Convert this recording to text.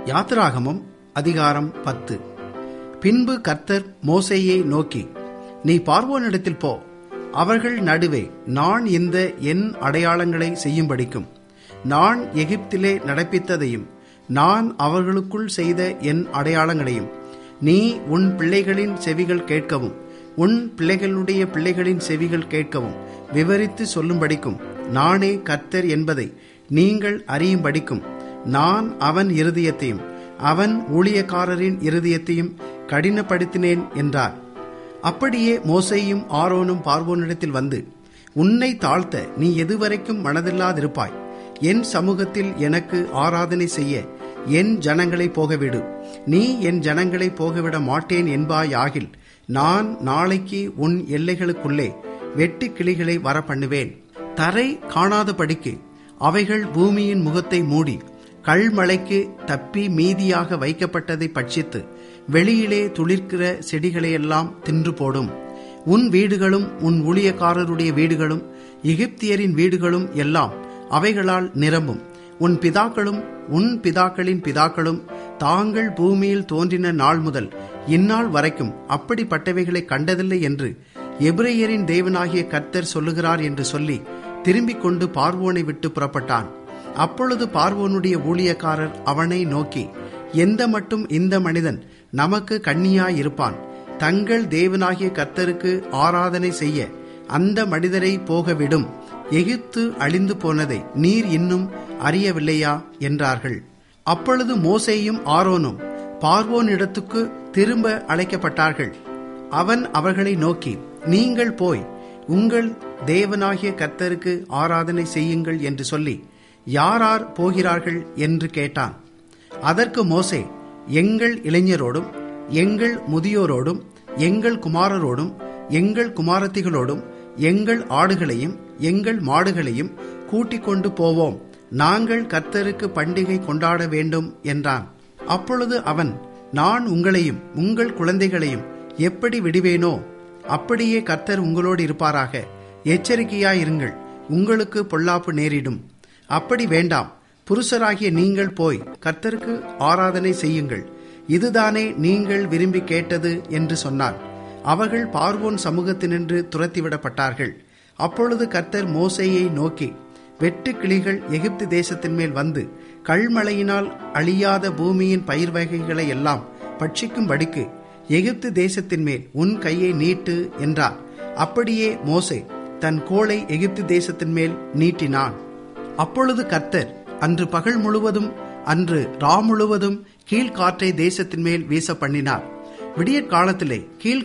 யாத்திராகமம் அதிகாரம் பத்து பின்பு கர்த்தர் மோசேயை நோக்கி நீ பார்வோனிடத்தில் போ அவர்கள் நடுவே நான் இந்த என் அடையாளங்களை செய்யும்படிக்கும் நான் எகிப்திலே நடப்பித்ததையும் நான் அவர்களுக்குள் செய்த என் அடையாளங்களையும் நீ உன் பிள்ளைகளின் செவிகள் கேட்கவும் உன் பிள்ளைகளுடைய பிள்ளைகளின் செவிகள் கேட்கவும் விவரித்து சொல்லும்படிக்கும் நானே கர்த்தர் என்பதை நீங்கள் அறியும்படிக்கும் நான் அவன் இருதயத்தையும் அவன் ஊழியக்காரரின் இருதயத்தையும் கடினப்படுத்தினேன் என்றார் அப்படியே மோசையும் ஆரோனும் பார்வோனிடத்தில் வந்து உன்னை தாழ்த்த நீ எதுவரைக்கும் மனதில்லாதிருப்பாய் என் சமூகத்தில் எனக்கு ஆராதனை செய்ய என் ஜனங்களை போகவிடு நீ என் ஜனங்களை போகவிட மாட்டேன் என்பாயாகில் நான் நாளைக்கு உன் எல்லைகளுக்குள்ளே வெட்டு கிளிகளை வர பண்ணுவேன் தரை காணாதபடிக்கு அவைகள் பூமியின் முகத்தை மூடி கல்மழைக்கு தப்பி மீதியாக வைக்கப்பட்டதை பட்சித்து வெளியிலே துளிர்க்கிற செடிகளையெல்லாம் தின்று போடும் உன் வீடுகளும் உன் ஊழியக்காரருடைய வீடுகளும் எகிப்தியரின் வீடுகளும் எல்லாம் அவைகளால் நிரம்பும் உன் பிதாக்களும் உன் பிதாக்களின் பிதாக்களும் தாங்கள் பூமியில் தோன்றின நாள் முதல் இந்நாள் வரைக்கும் அப்படிப்பட்டவைகளை கண்டதில்லை என்று எபிரேயரின் தேவனாகிய கர்த்தர் சொல்லுகிறார் என்று சொல்லி திரும்பிக் கொண்டு பார்வோனை விட்டு புறப்பட்டான் அப்பொழுது பார்வோனுடைய ஊழியக்காரர் அவனை நோக்கி எந்த மட்டும் இந்த மனிதன் நமக்கு கண்ணியாயிருப்பான் தங்கள் தேவனாகிய கர்த்தருக்கு ஆராதனை செய்ய அந்த மனிதரை போகவிடும் எகிப்து அழிந்து போனதை நீர் இன்னும் அறியவில்லையா என்றார்கள் அப்பொழுது மோசேயும் ஆரோனும் பார்வோனிடத்துக்கு திரும்ப அழைக்கப்பட்டார்கள் அவன் அவர்களை நோக்கி நீங்கள் போய் உங்கள் தேவனாகிய கர்த்தருக்கு ஆராதனை செய்யுங்கள் என்று சொல்லி யாரார் போகிறார்கள் என்று கேட்டான் அதற்கு மோசே எங்கள் இளைஞரோடும் எங்கள் முதியோரோடும் எங்கள் குமாரரோடும் எங்கள் குமாரத்திகளோடும் எங்கள் ஆடுகளையும் எங்கள் மாடுகளையும் கூட்டிக் கொண்டு போவோம் நாங்கள் கர்த்தருக்கு பண்டிகை கொண்டாட வேண்டும் என்றான் அப்பொழுது அவன் நான் உங்களையும் உங்கள் குழந்தைகளையும் எப்படி விடுவேனோ அப்படியே கர்த்தர் உங்களோடு இருப்பாராக எச்சரிக்கையாயிருங்கள் உங்களுக்கு பொல்லாப்பு நேரிடும் அப்படி வேண்டாம் புருஷராகிய நீங்கள் போய் கர்த்தருக்கு ஆராதனை செய்யுங்கள் இதுதானே நீங்கள் விரும்பி கேட்டது என்று சொன்னார் அவர்கள் பார்வோன் சமூகத்தினின்று துரத்திவிடப்பட்டார்கள் அப்பொழுது கர்த்தர் மோசையை நோக்கி வெட்டு கிளிகள் எகிப்து தேசத்தின் மேல் வந்து கல்மழையினால் அழியாத பூமியின் பயிர் வகைகளை எல்லாம் பட்சிக்கும்படிக்கு எகிப்து தேசத்தின் மேல் உன் கையை நீட்டு என்றார் அப்படியே மோசே தன் கோளை எகிப்து தேசத்தின் மேல் நீட்டினான் அப்பொழுது கர்த்தர் அன்று பகல் முழுவதும் அன்று ரா முழுவதும் கீழ்காற்றை தேசத்தின் மேல் வீச பண்ணினார் விடியற் காலத்திலே கீழ்